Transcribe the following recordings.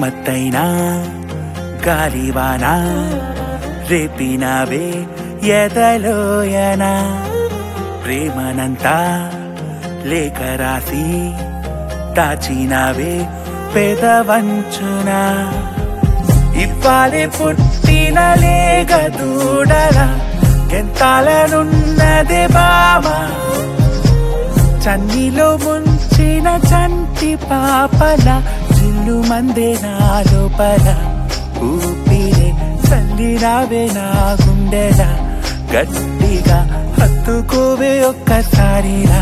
గమ్మత్తైనా గాలివానా రేపినవే ఎదలోయనా ప్రేమనంతా లేఖ రాసి దాచినవే పెదవంచునా ఇవ్వాలే పుట్టిన లేగ దూడల ఎంతాలనున్నదే బామా చన్నిలో ముంచిన చంటి పాపల చిల్లు మందే నా లోపల ఊపిరే చల్లిరావే నా గుండెల గట్టిగా హత్తుకోవే ఒక్కసారిరా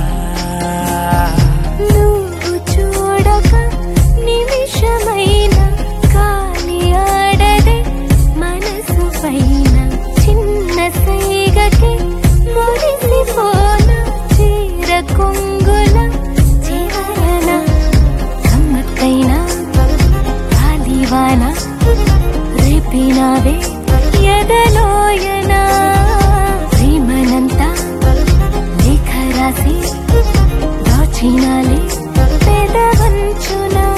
నువ్వు చూడక నిమిషమైన కాలి ఆడదే మనసు పైన చిన్న సైగకి మురిసిపోన చీర కొంగుల చివరన గమ్మత్తైన గాలివాన రేపినావే ఎదలోయనా ప్రేమనంతా లేఖ రాసి దాచినాలే పెదవంచునా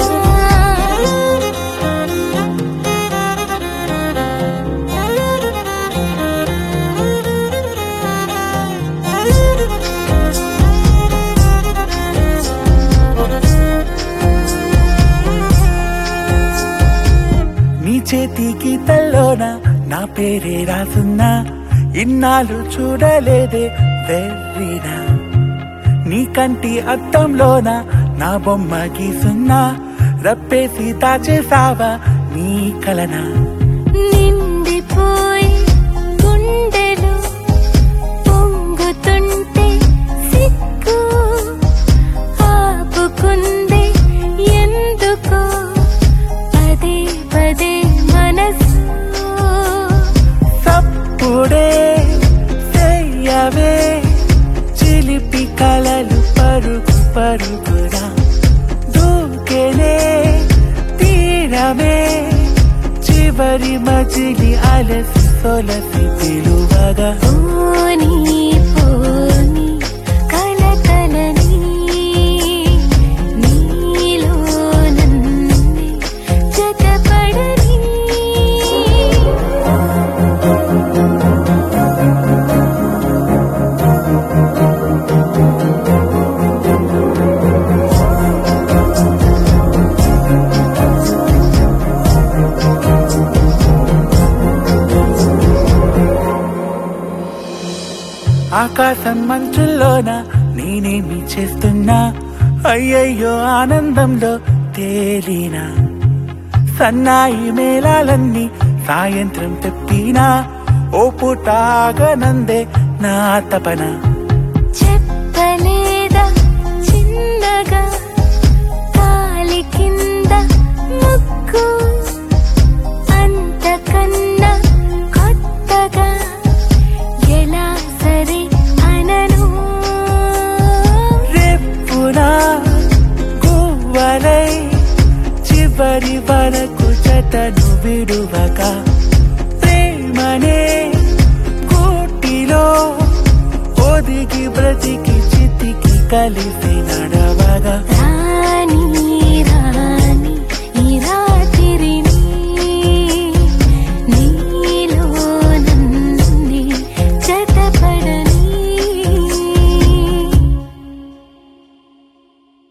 నీ చేతి గీతల్లోన నా పేరే రాసున్నా ఇన్నాళ్ళు చూడలేదే వెర్రినా నీ కంటి అద్దంలోన నా బొమ్మ గీసున్నా రప్పేసి దాచేసావా నీ కలనా నిండిపోయి గుండెలు పొంగుతుంటే సిగ్గు ఆపుకుంది ఎందుకో పదే పదే మనసు తప్పుడే చెయ్యవే చిలిపి కలలు పరుగు పరుగురా దూకెనే తీరమే చివరి మజిలి అలసి సొలసి పిలువగా పోనీ పోనీ కలకలని నీలో నన్ను జతపడని ఆకాశం మంచుల్లోన నేనేమి చేస్తున్నా అయ్యయ్యో ఆనందంలో తేలినా సన్నాయి మేళాలన్నీ సాయంత్రం తెప్పినా ఓ పూట ఆగనందే నా తపన చెప్పలేదా చిన్నగా కాలి కింద ముక్కు అంతకన్నా కొత్తగా ఎలా సరే అనను రేపునా గువ్వలై చివరి వరకు జతను విడువగా ప్రేమనే కూటిలో ఒదిగి బ్రతికి చితికి కలిసి నడవగా రాణి